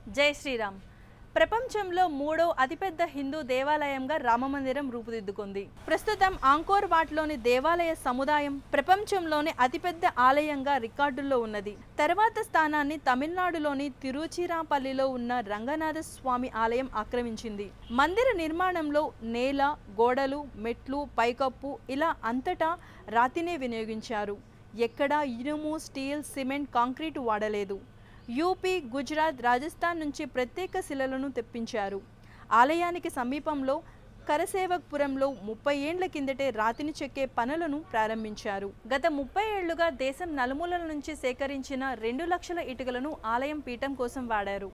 జై శ్రీరామ్ ప్రపంచంలో మూడో అతిపెద్ద హిందూ దేవాలయంగా రామమందిరం రూపుదిద్దుకుంది ప్రస్తుతం ఆంకోర్ వాట్లోని దేవాలయ సముదాయం ప్రపంచంలోని అతిపెద్ద ఆలయంగా రికార్డుల్లో ఉన్నది తర్వాత స్థానాన్ని తమిళనాడులోని తిరుచిరాపల్లిలో ఉన్న రంగనాథ స్వామి ఆలయం ఆక్రమించింది మందిర నిర్మాణంలో నేల గోడలు మెట్లు పైకప్పు ఇలా అంతటా రాతినే వినియోగించారు ఎక్కడా ఇనుము స్టీల్ సిమెంట్ కాంక్రీట్ వాడలేదు యూపీ గుజరాత్ రాజస్థాన్ నుంచి ప్రత్యేక శిలలను తెప్పించారు ఆలయానికి సమీపంలో కరసేవక్పురంలో ముప్పై ఏండ్ల కిందటే రాతిని చెక్కే పనులను ప్రారంభించారు గత ముప్పై ఏళ్లుగా దేశం నలుమూలల నుంచి సేకరించిన రెండు లక్షల ఇటుకలను ఆలయం పీఠం కోసం వాడారు